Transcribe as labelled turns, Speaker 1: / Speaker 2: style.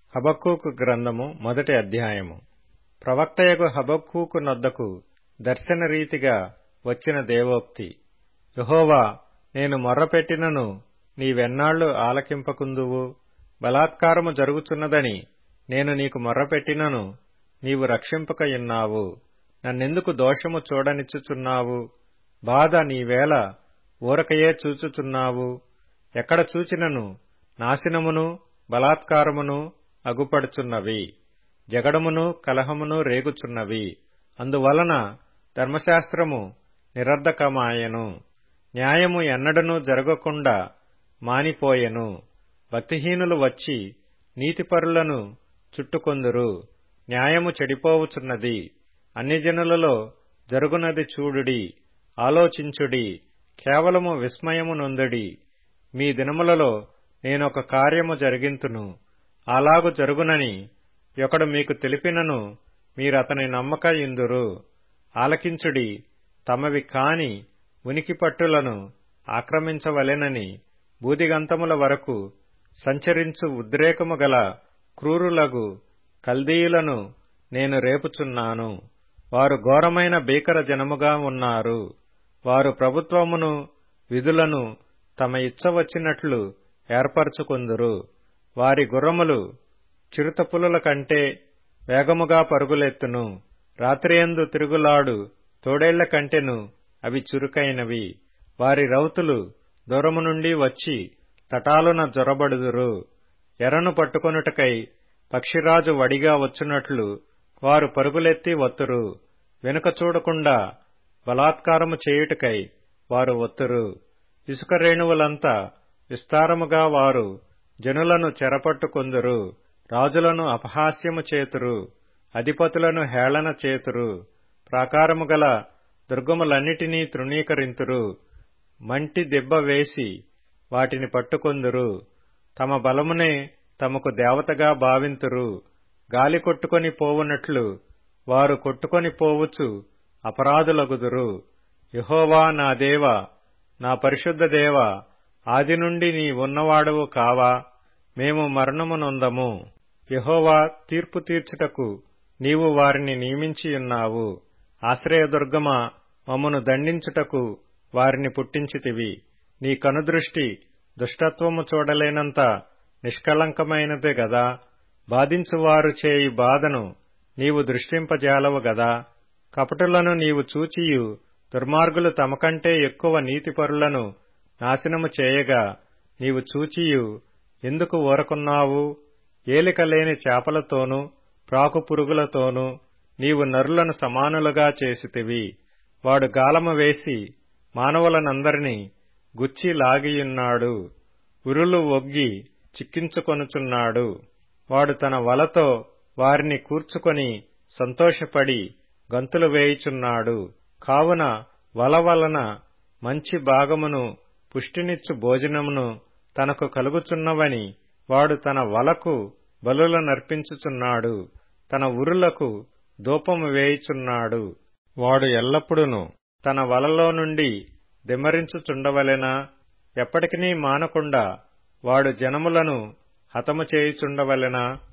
Speaker 1: హబక్కూకు గ్రంథము మొదటి అధ్యాయము ప్రవక్తయగు హబక్కూకు నొద్దకు దర్శన రీతిగా వచ్చిన దేవోక్తి యహోవా నేను మొర్రపెట్టినను నీవెన్నాళ్లు ఆలకింపకుందువు బలాత్కారము జరుగుచున్నదని నేను నీకు మొర్రపెట్టినను నీవు రక్షింపకయున్నావు నన్నెందుకు దోషము చూడనిచ్చుచున్నావు బాధ నీవేళ ఊరకయే చూచుచున్నావు ఎక్కడ చూచినను నాశనమును బలాత్కారమును అగుపడుచున్నవి జగడమును కలహమును రేగుచున్నవి అందువలన ధర్మశాస్త్రము నిరర్ధకమాయెను న్యాయము ఎన్నడనూ జరగకుండా మానిపోయెను భక్తిహీనులు వచ్చి నీతిపరులను చుట్టుకొందురు న్యాయము చెడిపోవుచున్నది అన్యజనులలో జరుగునది చూడుడి ఆలోచించుడి కేవలము విస్మయము నొందుడి మీ దినములలో నేనొక కార్యము జరిగింతును అలాగు జరుగునని ఒకడు మీకు తెలిపినను మీరతని నమ్మక ఇందురు ఆలకించుడి తమవి కాని ఉనికి పట్టులను ఆక్రమించవలెనని బూదిగంతముల వరకు సంచరించు ఉద్రేకము గల క్రూరులగు కల్దీయులను నేను రేపుచున్నాను వారు ఘోరమైన భీకర జనముగా ఉన్నారు వారు ప్రభుత్వమును విధులను తమ ఇచ్చ వచ్చినట్లు ఏర్పరచుకొందురు వారి గుర్రములు చిరుతపులుల కంటే వేగముగా పరుగులెత్తును రాత్రియందు తిరుగులాడు తోడేళ్ల కంటెను అవి చురుకైనవి వారి రౌతులు దూరము నుండి వచ్చి తటాలున జొరబడుదురు ఎరను పట్టుకొనుటకై పక్షిరాజు వడిగా వచ్చునట్లు వారు పరుగులెత్తి వత్తురు వెనుక చూడకుండా బలాత్కారము చేయుటకై వారు వత్తురు ఇసుక రేణువులంతా విస్తారముగా వారు జనులను చెరపట్టుకొందురు రాజులను అపహాస్యము చేతురు అధిపతులను హేళన చేతురు ప్రాకారము గల దుర్గములన్నిటినీ తృణీకరింతురు మంటి దెబ్బ వేసి వాటిని పట్టుకొందురు తమ బలమునే తమకు దేవతగా భావింతురు గాలి కొట్టుకొని పోవునట్లు వారు కొట్టుకొని పోవచ్చు అపరాధులగుదురు యహోవా నా దేవ నా పరిశుద్ధ దేవ ఆది నుండి నీ ఉన్నవాడవు కావా మేము మరణము నొందము యహోవా తీర్పు తీర్చుటకు నీవు వారిని నియమించియున్నావు ఆశ్రయదుర్గమా మమ్మను దండించుటకు వారిని పుట్టించితివి నీ కనుదృష్టి దుష్టత్వము చూడలేనంత నిష్కళంకమైనదే గదా బాధించువారు చేయి బాధను నీవు దృష్టింపజాలవు గదా కపటులను నీవు చూచియు దుర్మార్గులు తమకంటే ఎక్కువ నీతిపరులను నాశనము చేయగా నీవు చూచియు ఎందుకు ఊరకున్నావు ఏలిక లేని చేపలతోనూ ప్రాకు పురుగులతోనూ నీవు నరులను సమానులుగా చేసితివి వాడు గాలము వేసి మానవులనందరినీ గుచ్చి లాగియున్నాడు ఉరులు ఒగ్గి చిక్కించుకొనుచున్నాడు వాడు తన వలతో వారిని కూర్చుకొని సంతోషపడి గంతులు వేయుచున్నాడు కావున వల వలన మంచి భాగమును పుష్టినిచ్చు భోజనమును తనకు కలుగుచున్నవని వాడు తన వలకు బలుల నర్పించుచున్నాడు తన ఉరులకు దూపము వేయుచున్నాడు వాడు ఎల్లప్పుడును తన వలలో నుండి దిమ్మరించుచుండవలెనా ఎప్పటికినీ మానకుండా వాడు జనములను హతము చేయుచుండవలెనా